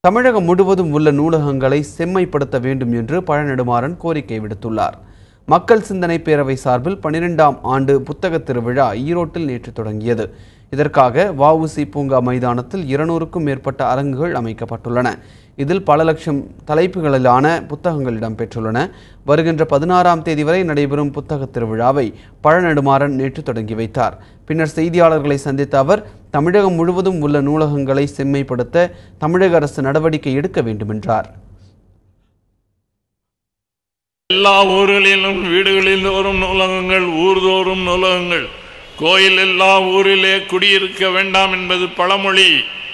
தமிழகம் முழுவதும் உள்ள நூலகங்களை செம்மைப்படுத்த வேண்டும் என்று பழநெடுமாறன் கோரிக்கை விடுத்துள்ளார் மக்கள் சிந்தனை பேரவை சார்பில் பனிரெண்டாம் ஆண்டு புத்தகத் திருவிழா ஈரோட்டில் நேற்று தொடங்கியது இதற்காக வஉசி பூங்கா மைதானத்தில் இருநூறுக்கும் மேற்பட்ட அரங்குகள் அமைக்கப்பட்டுள்ளன இதில் பல லட்சம் தலைப்புகளிலான புத்தகங்கள் இடம்பெற்றுள்ளன வருகின்ற பதினாறாம் தேதி வரை நடைபெறும் புத்தகத் திருவிழாவை பழநெடுமாறன் நேற்று தொடங்கி வைத்தார் பின்னர் செய்தியாளர்களை சந்தித்த அவர் தமிழகம் முழுவதும் உள்ள நூலகங்களை செம்மைப்படுத்த தமிழக அரசு நடவடிக்கை எடுக்க வேண்டும் என்றார் எல்லா ஊர்களிலும் வீடுகளில் தோறும் நூலகங்கள் ஊர்தோறும் நூலகங்கள் கோயில் எல்லா ஊரிலே குடியிருக்க வேண்டாம் என்பது பழமொழி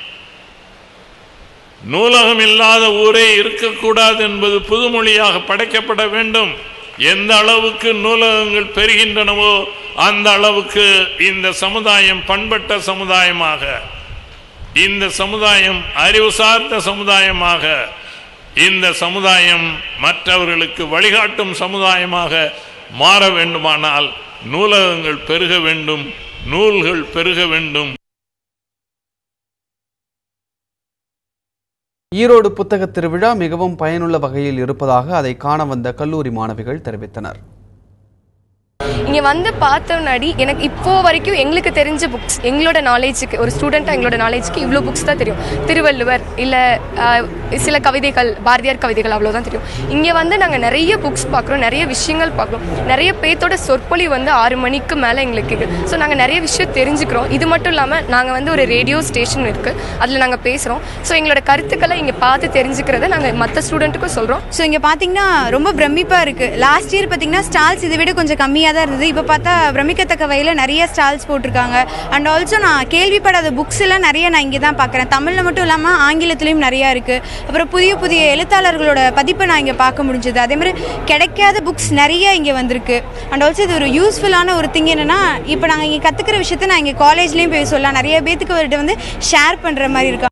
நூலகம் இல்லாத ஊரே இருக்கக்கூடாது என்பது புதுமொழியாக படைக்கப்பட வேண்டும் எந்த அளவுக்கு நூலகங்கள் பெறுகின்றனவோ அந்த அளவுக்கு இந்த சமுதாயம் பண்பட்ட சமுதாயமாக இந்த சமுதாயம் அறிவு சார்ந்த சமுதாயமாக இந்த சமுதாயம் மற்றவர்களுக்கு வழிகாட்டும் சமுதாயமாக மாற வேண்டுமானால் நூலகங்கள் பெருக வேண்டும் நூல்கள் பெருக வேண்டும் ஈரோடு புத்தகத் திருவிழா மிகவும் பயனுள்ள வகையில் இருப்பதாக அதை காண வந்த கல்லூரி மாணவிகள் தெரிவித்தனர் இங்கே வந்து பார்த்த முன்னாடி எனக்கு இப்போ வரைக்கும் எங்களுக்கு தெரிஞ்ச புக்ஸ் எங்களோட நாலேஜுக்கு ஒரு ஸ்டூடெண்ட்டாக எங்களோட நாலேஜுக்கு இவ்வளோ புக்ஸ் தான் தெரியும் திருவள்ளுவர் இல்லை சில கவிதைகள் பாரதியார் கவிதைகள் அவ்வளோதான் தெரியும் இங்கே வந்து நாங்கள் நிறைய புக்ஸ் பார்க்குறோம் நிறைய விஷயங்கள் பார்க்குறோம் நிறைய பேர்த்தோட சொற்பொழி வந்து ஆறு மணிக்கு மேலே எங்களுக்கு இருக்குது ஸோ நாங்கள் நிறைய விஷயம் தெரிஞ்சுக்கிறோம் இது மட்டும் இல்லாமல் நாங்கள் வந்து ஒரு ரேடியோ ஸ்டேஷன் இருக்குது அதில் நாங்கள் பேசுகிறோம் ஸோ எங்களோட கருத்துக்களை இங்கே பார்த்து தெரிஞ்சுக்கிறத நாங்கள் மற்ற ஸ்டூடெண்ட்டுக்கும் சொல்கிறோம் ஸோ இங்கே பார்த்தீங்கன்னா ரொம்ப பிரமிப்பாக இருக்குது லாஸ்ட் இயர் பார்த்தீங்கன்னா ஸ்டால்ஸ் இதை விட கொஞ்சம் கம்மியாக தான் இருந்தது இப்போ பார்த்தா பிரமிக்கத்தக்க வகையில் நிறைய ஸ்டால்ஸ் போட்டிருக்காங்க அண்ட் ஆல்சோ நான் கேள்விப்படாத புக்ஸ் எல்லாம் நிறைய நான் இங்கே தான் பார்க்குறேன் தமிழில் மட்டும் இல்லாமல் ஆங்கிலத்துலேயும் நிறையா இருக்குது அப்புறம் புதிய புதிய எழுத்தாளர்களோட பதிப்பை நான் இங்கே பார்க்க முடிஞ்சது அதே மாதிரி கிடைக்காத புக்ஸ் நிறைய இங்கே வந்திருக்கு அண்ட் ஆல்சோ இது ஒரு யூஸ்ஃபுல்லான ஒரு திங் என்னென்னா இப்போ நாங்கள் இங்கே கற்றுக்கிற விஷயத்த நான் இங்கே காலேஜ்லேயும் போய் சொல்லலாம் நிறைய பேத்துக்கு அவர்கிட்ட வந்து ஷேர் பண்ணுற மாதிரி இருக்கு